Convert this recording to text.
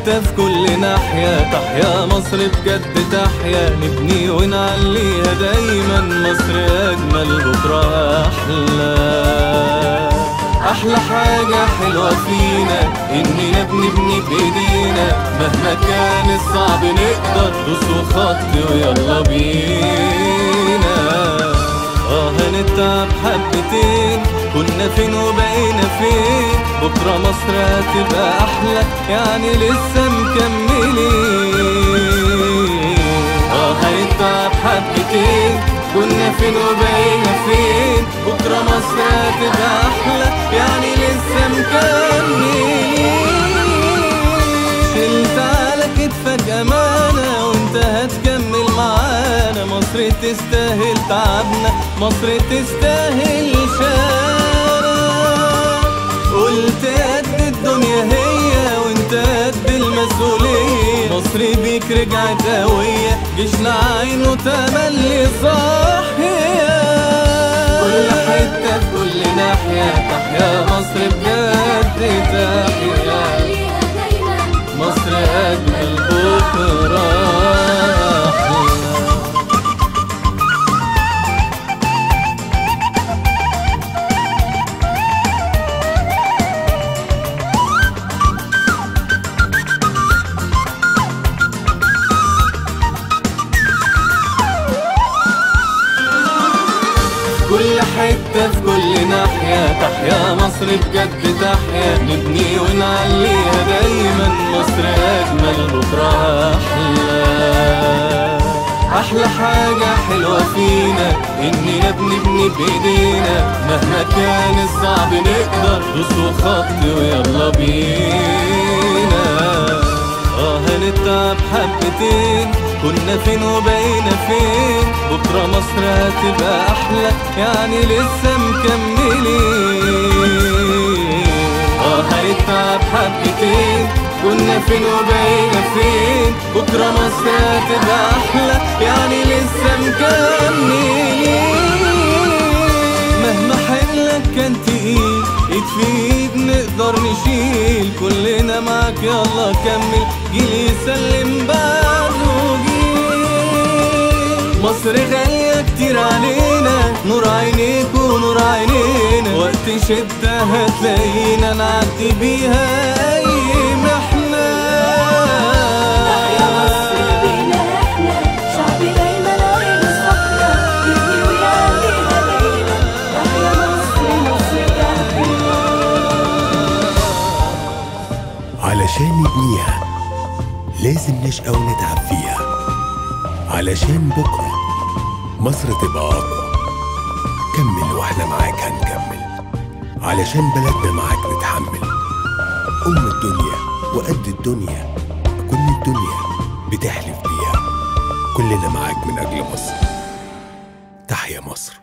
حتة في كل ناحية تحيا مصر بجد تحيا نبني ونعليها دايما مصر أجمل بكرة أحلى أحلى حاجة حلوة فينا إننا بنبني بإيدينا مهما كان الصعب نقدر دوس وخط ويلا بينا آه هنتعب حبتين كنا فين وبقينا فين بكرة مصر هتبقى أحلى يعني لسه مكملين آه هنتعب حبتين كنا فين وبقينا فين بكرة مصر هتبقى أحلى يعني لسه مكملين شلت على كتفك أمانة وانت هتكمل معانا مصر تستاهل تعبنا مصر تستاهل شارع قلت قد الدنيا هي وانت قد المسؤولية مصر بيك رجعت قوية جيشنا عينه تملي صاحية كل حتة في كل ناحية تحيا مصر بجد تحيا مصر أجمل بكرة أحلى كل حتة في كل ناحية تحيا مصر بجد تحيا نبني ونعليها دايما مصر أجمل بكرة أحلى أحلى حاجة حلوة فينا إننا بنبني بإيدينا مهما كان الصعب نقدر دوس وخط ويلا بينا اه هنتعب حبتين كنا فين وبقينا فين بكرة مصر هتبقى أحلى يعني لسه مكملين اه هنتعب حبتين كنا فين وبقينا فين بكرة مصر هتبقى أحلى يعني لسه مكملين مهما حملك كان تقيل ايد في ايد نقدر نشيل كلنا معاك يلا كمل جيل يسلم بعده جيل مصر غالية كتير علينا نور عينيك ونور عينينا وقت شدة هتلاقينا نعدي بيها أي محنة يا مصر بينا احنا شعبي دايما عينه صفرا يبني ويعليها دايما تحيا مصر مصر تحيا علشان نبنيها لازم نشقى ونتعب فيها علشان بكرة مصر تبقى أقوى كمل واحنا معاك هنكمل علشان بلدنا معاك نتحمل أم الدنيا وقد الدنيا كل الدنيا بتحلف بيها كلنا معاك من أجل مصر تحيا مصر